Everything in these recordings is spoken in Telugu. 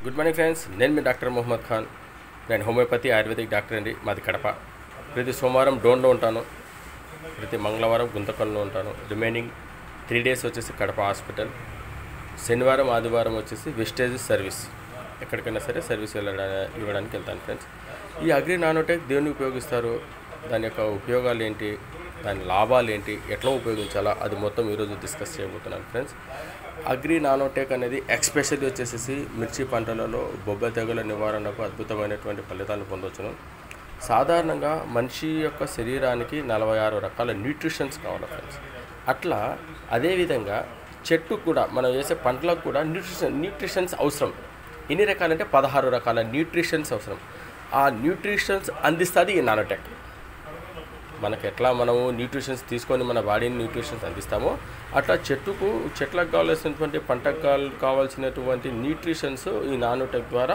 గుడ్ మార్నింగ్ ఫ్రెండ్స్ నేను మీ డాక్టర్ మొహమ్మద్ ఖాన్ నేను హోమియోపతి ఆయుర్వేదిక్ డాక్టర్ అండి మాది కడప ప్రతి సోమవారం డోన్లో ఉంటాను ప్రతి మంగళవారం గుంతకల్లో ఉంటాను రిమైనింగ్ త్రీ డేస్ వచ్చేసి కడప హాస్పిటల్ శనివారం ఆదివారం వచ్చేసి వెస్టేజ్ సర్వీస్ ఎక్కడికైనా సరే సర్వీస్ వెళ్ళడా ఇవ్వడానికి వెళ్తాను ఫ్రెండ్స్ ఈ అగ్రి నానోటెక్ దేన్ని ఉపయోగిస్తారు దాని యొక్క ఉపయోగాలు ఏంటి దాని లాభాలు ఏంటి ఎట్లా ఉపయోగించాలా అది మొత్తం ఈరోజు డిస్కస్ చేయబోతున్నాను ఫ్రెండ్స్ అగ్రి నానోటెక్ అనేది ఎక్స్పెషల్లీ వచ్చేసి మిర్చి పంటలలో బొబ్బ తెగుల నివారణకు అద్భుతమైనటువంటి ఫలితాలు పొందవచ్చును సాధారణంగా మనిషి యొక్క శరీరానికి నలభై ఆరు రకాల న్యూట్రిషన్స్ కావాలి ఫ్రెండ్స్ అట్లా అదేవిధంగా చెట్టుకు కూడా మనం వేసే పంటలకు కూడా న్యూట్రిషన్ న్యూట్రిషన్స్ అవసరం ఎన్ని రకాలంటే పదహారు రకాల న్యూట్రిషన్స్ అవసరం ఆ న్యూట్రిషన్స్ అందిస్తుంది ఈ నానోటెక్ మనకి ఎట్లా మనము న్యూట్రిషన్స్ తీసుకొని మన బాడీని న్యూట్రిషన్స్ అందిస్తామో అట్లా చెట్టుకు చెట్లకు కావాల్సినటువంటి పంటకు కావాల్- కావాల్సినటువంటి న్యూట్రిషన్స్ ఈ నానోటెక్ ద్వారా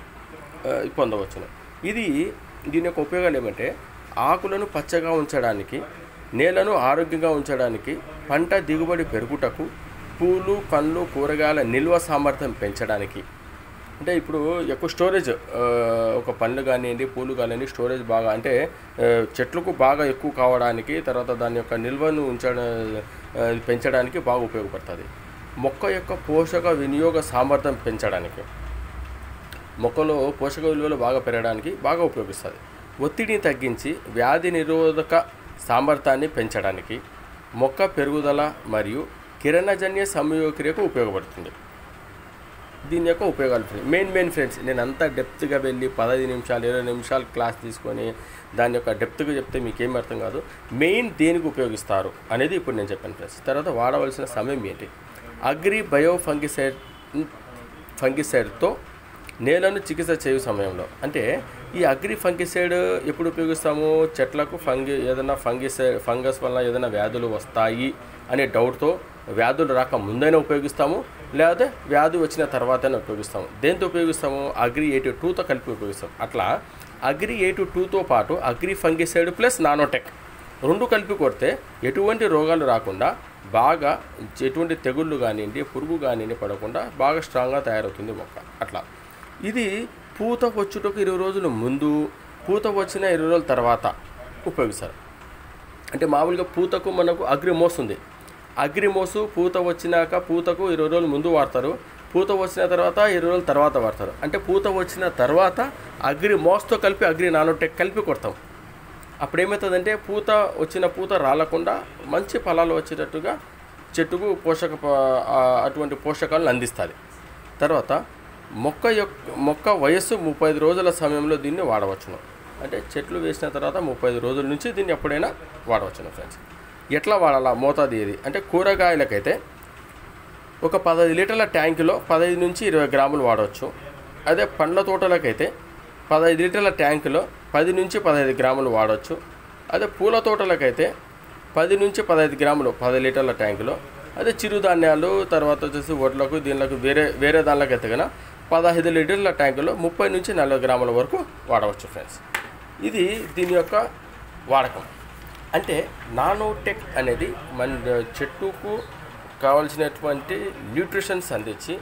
ఆ, పొందవచ్చును ఇది దీని యొక్క ఉపయోగాలు ఏమంటే ఆకులను పచ్చగా ఉంచడానికి నేలను ఆరోగ్యంగా ఉంచడానికి పంట దిగుబడి పెరుగుటకు పూలు పండ్లు కూరగాయల నిల్వ సామర్థ్యం పెంచడానికి అంటే ఇప్పుడు ఎక్కువ స్టోరేజ్ ఆ, ఒక పండ్లు కానివ్వండి పూలు కానివ్వండి స్టోరేజ్ బాగా అంటే ఆ, చెట్లకు బాగా ఎక్కువ కావడానికి తర్వాత దాని యొక్క నిల్వను ఉంచడం ఆ, పెంచడానికి బాగా ఉపయోగపడుతుంది మొక్క యొక్క పోషక వినియోగ సామర్థ్యం పెంచడానికి మొక్కలో పోషక విలువలు బాగా పెరగడానికి బాగా ఉపయోగిస్తుంది ఒత్తిడిని తగ్గించి వ్యాధి నిరోధక సామర్థ్యాన్ని పెంచడానికి మొక్క పెరుగుదల మరియు కిరణజన్య సంయోక్రియకు ఉపయోగపడుతుంది దీని యొక్క ఉపయోగాలు ఫ్రెండ్స్ మెయిన్ మెయిన్ ఫ్రెండ్స్ నేను అంతా డెప్త్గా వెళ్ళి పదహైదు నిమిషాలు ఇరవై నిమిషాలు క్లాస్ తీసుకొని దాని యొక్క డెప్త్గా చెప్తే మీకు ఏం అర్థం కాదు మెయిన్ దేనికి ఉపయోగిస్తారు అనేది ఇప్పుడు నేను చెప్పాను ఫ్రెండ్స్ తర్వాత వాడవలసిన సమయం ఏంటి అగ్రి బయో ఫంగిసైడ్ ఫంగిసైడ్తో నేలను చికిత్స చేయు సమయంలో అంటే ఈ అగ్రి ఫంగిసైడ్ ఎప్పుడు ఉపయోగిస్తాము చెట్లకు ఫంగి ఏదైనా ఫంగిసైడ్ ఫంగస్ వల్ల ఏదైనా వ్యాధులు వస్తాయి అనే డౌట్తో వ్యాధులు రాక ముందైనా ఉపయోగిస్తాము లేకపోతే వ్యాధి వచ్చిన తర్వాతైనా ఉపయోగిస్తాము దేంతో ఉపయోగిస్తాము అగ్రి ఎయిటీ టూతో కలిపి ఉపయోగిస్తాం అట్లా అగ్రి ఎయిటీ టూతో పాటు అగ్రి ఫంగిసైడ్ ప్లస్ నానోటెక్ రెండు కలిపి కొడితే ఎటువంటి రోగాలు రాకుండా బాగా ఎటువంటి తెగుళ్ళు కానివ్వండి పురుగు కానివ్వండి పడకుండా బాగా స్ట్రాంగ్గా తయారవుతుంది మొక్క అట్లా ఇది పూత వచ్చుటకు ఇరవై రోజుల ముందు పూత వచ్చిన ఇరవై రోజుల తర్వాత ఉపయోగిస్తారు అంటే మామూలుగా పూతకు మనకు అగ్రిమోస్ ఉంది అగ్రిమోసు పూత వచ్చినాక పూతకు ఇరవై రోజుల ముందు వాడతారు పూత వచ్చిన తర్వాత ఇరవై రోజుల తర్వాత వాడతారు అంటే పూత వచ్చిన తర్వాత అగ్రి మోస్తో కలిపి అగ్రి నానోటెక్ కలిపి కొడతాం అప్పుడు ఏమవుతుందంటే పూత వచ్చిన పూత రాలకుండా మంచి ఫలాలు వచ్చేటట్టుగా చెట్టుకు పోషక ప- ఆ, అటువంటి పోషకాలను అందిస్తుంది తర్వాత మొక్క యొక్క మొక్క వయస్సు ముప్పై ఐదు రోజుల సమయంలో దీన్ని వాడవచ్చును అంటే చెట్లు వేసిన తర్వాత ముప్పై ఐదు రోజుల నుంచి దీన్ని ఎప్పుడైనా వాడవచ్చును ఫ్రెండ్స్ ఎట్లా వాడాలా మోతాదు ఏది అంటే కూరగాయలకైతే ఒక పదహైదు లీటర్ల ట్యాంకులో పదహైదు నుంచి ఇరవై గ్రాములు వాడవచ్చు అదే పండ్ల తోటలకైతే పదహైదు లీటర్ల ట్యాంకులో పది నుంచి పదహైదు గ్రాములు వాడవచ్చు అదే పూల తోటలకైతే పది నుంచి పదహైదు గ్రాములు పది లీటర్ల ట్యాంకులో అదే చిరుధాన్యాలు తర్వాత వచ్చేసి వడ్లకు దీనిలకు వేరే వేరే దానిలోకి అయితే కనుక పదహైదు లీటర్ల ట్యాంకులో ముప్పై నుంచి నలభై గ్రాముల వరకు వాడవచ్చు ఫ్రెండ్స్ ఇది దీని యొక్క వాడకం అంటే నానోటెక్ అనేది మన చెట్టుకు కావాల్సినటువంటి న్యూట్రిషన్స్ అందించి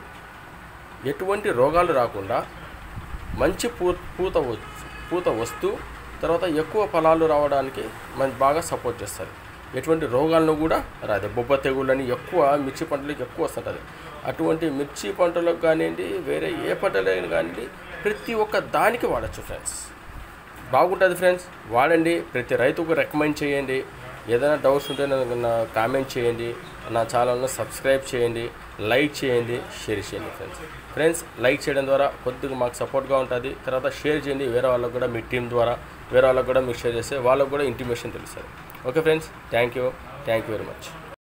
ఎటువంటి రోగాలు రాకుండా మంచి పూ పూత వ- పూత వస్తూ తర్వాత ఎక్కువ ఫలాలు రావడానికి మన బాగా సపోర్ట్ చేస్తుంది ఎటువంటి రోగాలను కూడా రాదు బొబ్బ తెగుళ్ళని ఎక్కువ మిర్చి పంటలకు ఎక్కువ వస్తుంటుంది అటువంటి మిర్చి పంటలకు కానివ్వండి వేరే ఏ పంటలైనా కానివ్వండి ప్రతి ఒక్క దానికి వాడచ్చు ఫ్రెండ్స్ బాగుంటుంది ఫ్రెండ్స్ వాడండి ప్రతి రైతుకు రికమెండ్ చేయండి ఏదైనా డౌట్స్ ఉంటే నాకు నా కామెంట్ చేయండి నా ఛానల్ను సబ్స్క్రైబ్ చేయండి లైక్ చేయండి షేర్ చేయండి ఫ్రెండ్స్ ఫ్రెండ్స్ లైక్ చేయడం ద్వారా కొద్దిగా మాకు సపోర్ట్గా ఉంటుంది తర్వాత షేర్ చేయండి వేరే వాళ్ళకు కూడా మీ టీం ద్వారా వేరే వాళ్ళకు కూడా మీరు షేర్ చేస్తే వాళ్ళకు కూడా ఇంటిమేషన్ తెలుస్తుంది okay friends thank you thank you very much